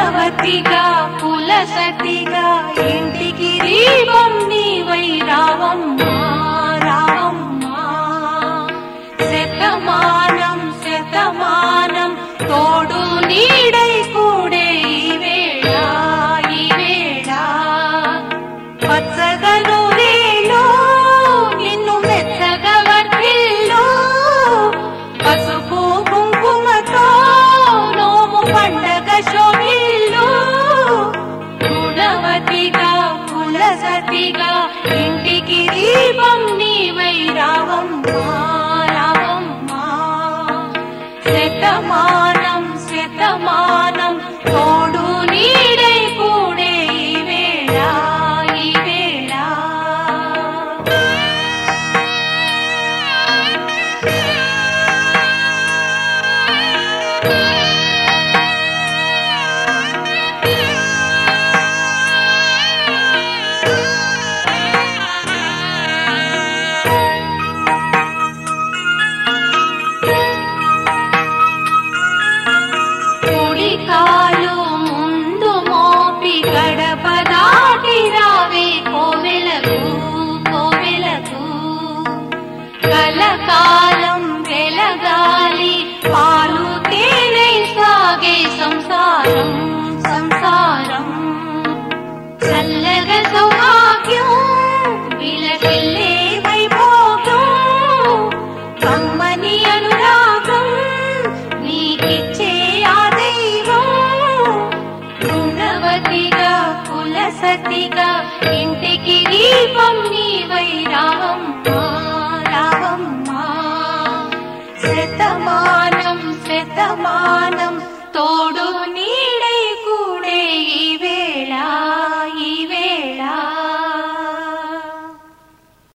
గుణవతిగా కులసతిగా ఇంటికి దీపం నీవై రావమ్మా రావమ్మా శతమానం శతమానం తోడు నీడై కూడే ఈ వేళ ఈ వేళ పచ్చగను రేలో నిన్ను మెచ్చగా వర్తిల్లో పసుపు కుంకుమతో నోము పండగ శోభిల్లు గుణవతిగా కులసతిగా ఇంటికి దీపం నీవై రావమ్మా రావమ్మా శతమానం శతమానం తోడు నీడై కూడే ఈ వేళ ఈ వేళ కుడి కాలు ముందు మోపి గడప దాటి రావే కోవెలకు కోవెలకు కలకాలం వెలగాలి పాలు తేనై సాగే సంసారం సంసారం చల్లగా సౌభాగ్యం విలసిల్లే వైభోగం కమ్మని అనురాగం నీకిచ్చే ఆ దైవం గుణవతిగా కులసతిగా ఇంటికి దీపం